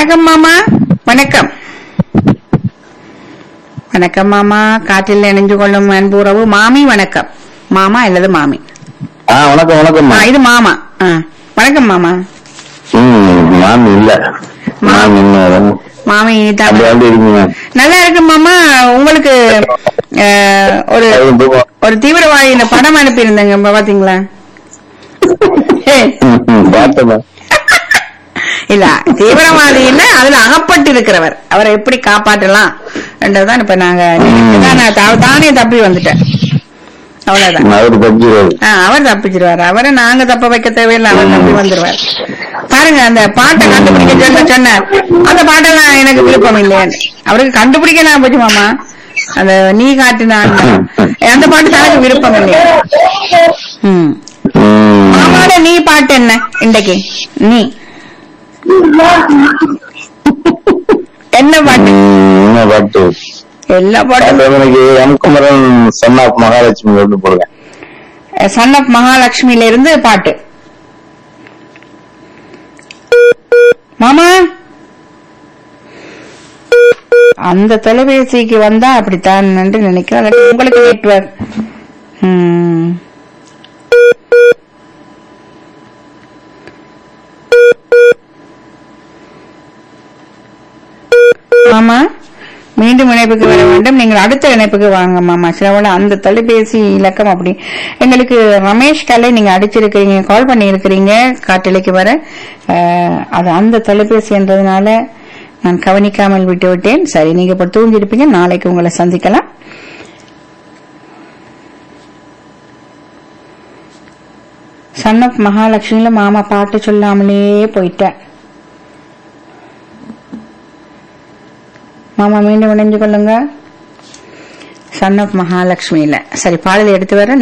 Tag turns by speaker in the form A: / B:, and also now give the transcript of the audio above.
A: வணக்கம் மாமா வணக்கம் வணக்கம் மாமா காற்றில் இணைஞ்சு கொள்ளும் அன்புறவு மாமி வணக்கம் மாமா அல்லது மாமி
B: ஆ வணக்கம் வணக்கம்
A: ஆ, இது மாமா ஆ, வணக்கம் மாமா
B: ம் மேம் இல்ல மேம் இன்னும்
A: மாமி தான்
B: அப்படி வந்து இருக்கீங்க
A: நல்லா இருக்கு மாமா உங்களுக்கு அஹ், ஒரு
B: அதுவும் தூக்கம்.
A: ஒரு தீவிரவாதி இந்த படம் அனுப்பியிருந்தேங்க இப்ப பாத்தீங்களா ஏய்,
B: ம், ம், பார்த்தேன் மேம்.
A: இல்ல தீவிரவாதி இல்ல அதுல அகப்பட்டு இருக்கிறவர் அவரை எப்படி காப்பாற்றலாம் என்றதுதான் இப்ப நாங்க நினைச்சுதான் நான் தா- தானே தப்பி வந்துட்டேன் அவ்வளவுதான்
B: அவரு தப்பிடுவாரு
A: ஆ, அவர் தப்பிச்சிருவாரு அவரை நாங்க தப்ப வைக்க தேவையில்லை அவர் தப்பி வந்துருவார் பாருங்க அந்த பாட்டை கண்டுபிடிக்க சொன்ன சொன்னார் அந்த பாட்டெல்லாம் எனக்கு விருப்பம் இல்லையான்னு அவருக்கு கண்டுபிடிக்க நான் போச்சு மாமா அந்த நீ காட்டினான் அந்த பாட்டு தனக்கு விருப்பம் இல்லையா ம்
B: ம்.
A: மாமாவோட நீ பாட்டு என்ன இன்றைக்கு நீ என்ன பாட்டு
B: ம், என்ன பாட்டு
A: எல்லா பாட்டும்
B: பாட்டு எனக்கு M Kumaran son of Mahalakshmi வந்து போடுங்க
A: சன் ஆஃப் மகாலட்சுமியில இருந்து பாட்டு மாமா அந்த தொலைபேசிக்கு வந்தா அப்படித்தான் என்று நினைக்கிறேன் இல்லாட்டி உங்களுக்கு நெட்வொர்க் மாமா மீண்டும் இணைப்புக்கு வர வேண்டும் நீங்கள் அடுத்த இணைப்புக்கு வாங்க மாமா சிலவோட அந்த தொலைபேசி இலக்கம் அப்படி எங்களுக்கு ரமேஷ் கலை நீங்க அடிச்சிருக்கிறீங்க கால் பண்ணி இருக்கிறீங்க காட்டிலைக்கு வர அஹ், அது அந்த தொலைபேசி என்றதுனால நான் கவனிக்காமல் விட்டு விட்டேன் சரி நீங்க இப்ப தூங்கிருப்பீங்க நாளைக்கு உங்களை சந்திக்கலாம் சன் ஆஃப் மகாலட்சுமியில மாமா பாட்டு சொல்லாமலே போயிட்டேன் மாமா மீண்டும் இணைஞ்சு கொள்ளுங்க சன் ஆஃப் மகாலட்சுமியில சரி பாடலை எடுத்து வர